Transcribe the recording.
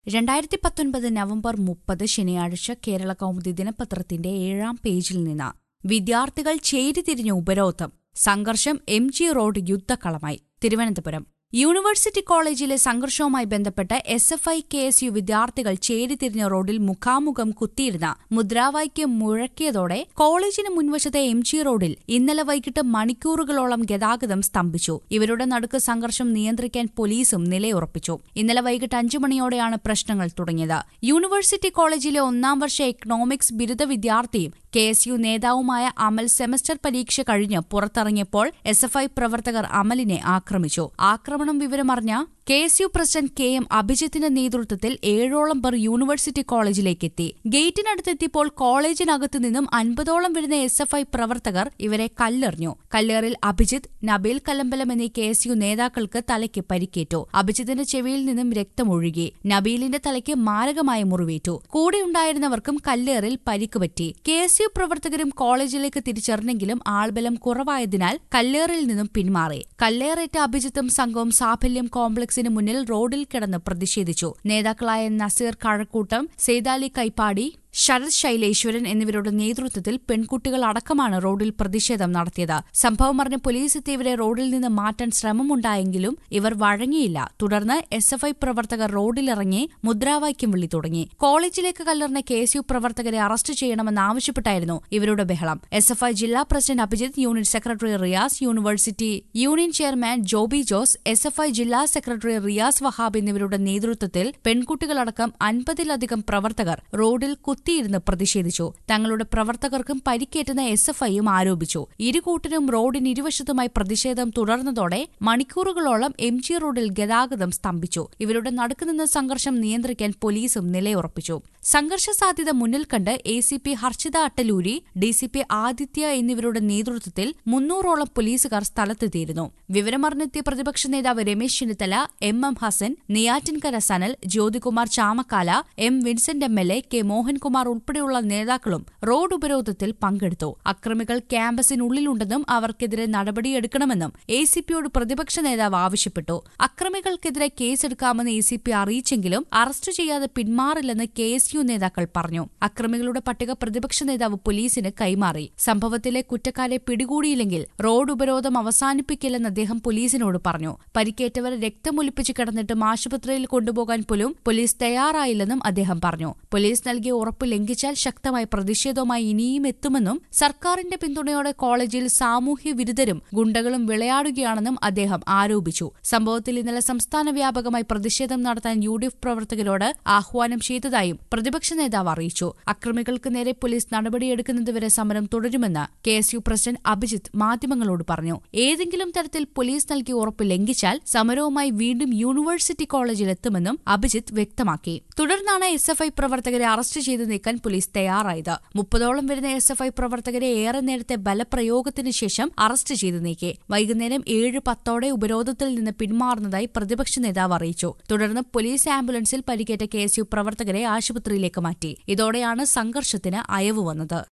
രണ്ടായിരത്തി പത്തൊൻപത് നവംബർ മുപ്പത് ശനിയാഴ്ച കേരള കൗമുദി ദിനപത്രത്തിന്റെ ഏഴാം പേജിൽ നിന്ന് വിദ്യാർത്ഥികൾ ചേരിതിരിഞ്ഞ ഉപരോധം സംഘർഷം എം ജി റോഡ് യുദ്ധക്കളമായി തിരുവനന്തപുരം യൂണിവേഴ്സിറ്റി കോളേജിലെ സംഘർഷവുമായി ബന്ധപ്പെട്ട് S F I K S U വിദ്യാർത്ഥികൾ ചേരിതിരിഞ്ഞ റോഡിൽ മുഖാമുഖം കുത്തിയിരുന്ന മുദ്രാവാക്യം മുഴക്കിയതോടെ കോളേജിന് മുൻവശത്തെ എം ജി റോഡിൽ ഇന്നലെ വൈകിട്ട് മണിക്കൂറുകളോളം ഗതാഗതം സ്തംഭിച്ചു ഇവരുടെ നടുക്ക് സംഘർഷം നിയന്ത്രിക്കാൻ പോലീസും നിലയുറപ്പിച്ചു ഇന്നലെ വൈകിട്ട് അഞ്ചു മണിയോടെയാണ് പ്രശ്നങ്ങൾ തുടങ്ങിയത് യൂണിവേഴ്സിറ്റി കോളേജിലെ ഒന്നാം വർഷ എക്കണോമിക്സ് ബിരുദ വിദ്യാർത്ഥിയും കെ എസ് യു നേതാവുമായ അമൽ സെമസ്റ്റർ പരീക്ഷ കഴിഞ്ഞ് പുറത്തിറങ്ങിയപ്പോൾ എസ് എഫ് ഐ പ്രവർത്തകർ അമലിനെ ആക്രമിച്ചു ആക്രമണം വിവരമറിഞ്ഞ K S U president K M അഭിജിത്തിന്റെ നേതൃത്വത്തിൽ ഏഴോളം പേർ യൂണിവേഴ്സിറ്റി കോളേജിലേക്ക് എത്തി ഗേറ്റിനടുത്തെത്തിയപ്പോൾ കോളേജിനകത്തു നിന്നും അൻപതോളം വരുന്ന എസ് എഫ് ഐ പ്രവർത്തകർ ഇവരെ കല്ലെറിഞ്ഞു കല്ലേറിൽ അഭിജിത്ത് നബീൽ കലമ്പലം എന്നീ കെ എസ് യു നേതാക്കൾക്ക് തലയ്ക്ക് പരിക്കേറ്റു അഭിജിത്തിന്റെ ചെവിയിൽ നിന്നും രക്തമൊഴുകി നബീലിന്റെ തലയ്ക്ക് മാരകമായ മുറിവേറ്റു കൂടെയുണ്ടായിരുന്നവർക്കും കല്ലേറിൽ പരിക്ക് പറ്റി കെ എസ് യു പ്രവർത്തകരും കോളേജിലേക്ക് തിരിച്ചറിഞ്ഞെങ്കിലും ആൾബലം കുറവായതിനാൽ കല്ലേറിൽ നിന്നും പിന്മാറി കല്ലേറേറ്റ അഭിജിത്തും സംഘവും സാഫല്യം കോംപ്ലക്സിന് മുന്നിൽ റോഡിൽ കിടന്ന് പ്രതിഷേധിച്ചു നേതാക്കളായ നസീർ കഴക്കൂട്ടം സെയ്താലി കൈപ്പാടി ശരത് ശൈലേശ്വരൻ എന്നിവരുടെ നേതൃത്വത്തിൽ പെൺകുട്ടികൾ അടക്കമാണ് റോഡിൽ പ്രതിഷേധം നടത്തിയത് സംഭവം അറിഞ്ഞ് പോലീസ് എത്തിയവരെ റോഡിൽ നിന്ന് മാറ്റാൻ ശ്രമമുണ്ടായെങ്കിലും ഇവർ വഴങ്ങിയില്ല തുടർന്ന് എസ് എഫ് ഐ പ്രവർത്തകർ റോഡിലിറങ്ങി മുദ്രാവാക്യം വിളി തുടങ്ങി കോളേജിലേക്ക് കല്ലെറിഞ്ഞ കെ എസ് യു പ്രവർത്തകരെ അറസ്റ്റ് ചെയ്യണമെന്നാവശ്യപ്പെട്ടായിരുന്നു ഇവരുടെ ബഹളം എസ് എഫ് ഐ ജില്ലാ president Abhijith unit secretary Riyas university union chairman Joby Jose S F I ജില്ലാ സെക്രട്ടറി റിയാസ് വഹാബ് എന്നിവരുടെ നേതൃത്വത്തിൽ പെൺകുട്ടികളടക്കം അൻപതിലധികം പ്രവർത്തകർ റോഡിൽ കുത്തിയിരുന്ന് പ്രതിഷേധിച്ചു തങ്ങളുടെ പ്രവർത്തകർക്കും പരിക്കേറ്റെന്ന് എസ് എഫ് ഐയും ആരോപിച്ചു ഇരുകൂട്ടരും റോഡിന് ഇരുവശത്തുമായി പ്രതിഷേധം തുടർന്നതോടെ മണിക്കൂറുകളോളം എം ജി റോഡിൽ ഗതാഗതം സ്തംഭിച്ചു ഇവരുടെ നടുക്കുനിന്ന് സംഘർഷം നിയന്ത്രിക്കാൻ പോലീസും നിലയുറപ്പിച്ചു സംഘർഷ സാധ്യത മുന്നിൽ കണ്ട് A C P Harshitha Attaluri D C P Aditya എന്നിവരുടെ നേതൃത്വത്തിൽ മുന്നൂറോളം പോലീസുകാർ സ്ഥലത്തെത്തിയിരുന്നു വിവരമറിഞ്ഞെത്തിയ പ്രതിപക്ഷ നേതാവ് Ramesh Chennithala M M Hassan Neyyattinkara Sanal Jyothikumar Chamakkala M Vincent M L A K Mohankumar ഉൾപ്പെടെയുള്ള നേതാക്കളും റോഡ് ഉപരോധത്തിൽ പങ്കെടുത്തു അക്രമികൾ ക്യാമ്പസിനുള്ളിലുണ്ടെന്നും അവർക്കെതിരെ നടപടിയെടുക്കണമെന്നും എ സി പിയോട് പ്രതിപക്ഷ നേതാവ് ആവശ്യപ്പെട്ടു അക്രമികൾക്കെതിരെ കേസെടുക്കാമെന്ന് എ സി പി അറിയിച്ചെങ്കിലും അറസ്റ്റ് ചെയ്യാതെ പിന്മാറില്ലെന്ന് കെ എസ് യു നേതാക്കൾ പറഞ്ഞു അക്രമികളുടെ പട്ടിക പ്രതിപക്ഷ നേതാവ് പോലീസിന് കൈമാറി സംഭവത്തിലെ കുറ്റക്കാരെ പിടികൂടിയില്ലെങ്കിൽ റോഡ് ഉപരോധം അവസാനിപ്പിക്കില്ലെന്ന് അദ്ദേഹം പോലീസിനോട് പറഞ്ഞു പരിക്കേറ്റവർ രക്തമൊലിപ്പിച്ച് കിടന്നിട്ടും ആശുപത്രിയിൽ കൊണ്ടുപോകാൻ പോലും പോലീസ് തയ്യാറായില്ലെന്നും അദ്ദേഹം പറഞ്ഞു പോലീസ് നൽകിയ ഉറപ്പ് ലംഘിച്ചാൽ ശക്തമായ പ്രതിഷേധവുമായി ഇനിയും എത്തുമെന്നും സർക്കാരിന്റെ പിന്തുണയോടെ കോളേജിൽ സാമൂഹ്യ വിരുദ്ധരും ഗുണ്ടകളും വിളയാടുകയാണെന്നും അദ്ദേഹം ആരോപിച്ചു സംഭവത്തിൽ ഇന്നലെ സംസ്ഥാന വ്യാപകമായി പ്രതിഷേധം നടത്താൻ യു ഡി എഫ് പ്രവർത്തകരോട് ആഹ്വാനം ചെയ്തതായും പ്രതിപക്ഷ നേതാവ് അറിയിച്ചു അക്രമികൾക്ക് നേരെ പോലീസ് നടപടിയെടുക്കുന്നതുവരെ സമരം തുടരുമെന്ന് K S U president Abhijith മാധ്യമങ്ങളോട് പറഞ്ഞു ഏതെങ്കിലും തരത്തിൽ പോലീസ് നൽകിയ ഉറപ്പ് ലംഘിച്ചാൽ സമരവുമായി വീണ്ടും യൂണിവേഴ്സിറ്റി കോളേജിലെത്തുമെന്നും അഭിജിത്ത് വ്യക്തമാക്കി തുടർന്നാണ് എസ് എഫ് ഐ പ്രവർത്തകരെ അറസ്റ്റ് ചെയ്ത് നീക്കാൻ പോലീസ് തയ്യാറായത് മുപ്പതോളം വരുന്ന എസ് എഫ് ഐ പ്രവർത്തകരെ ഏറെ നേരത്തെ ബലപ്രയോഗത്തിന് ശേഷം അറസ്റ്റ് ചെയ്ത് നീക്കി വൈകുന്നേരം ഏഴ് പത്തോടെ ഉപരോധത്തിൽ നിന്ന് പിന്മാറുന്നതായി പ്രതിപക്ഷ നേതാവ് അറിയിച്ചു തുടർന്ന് പോലീസ് ആംബുലൻസിൽ പരിക്കേറ്റ കെ എസ് യു പ്രവർത്തകരെ ആശുപത്രിയിലേക്ക് മാറ്റി ഇതോടെയാണ് സംഘർഷത്തിന് അയവ് വന്നത്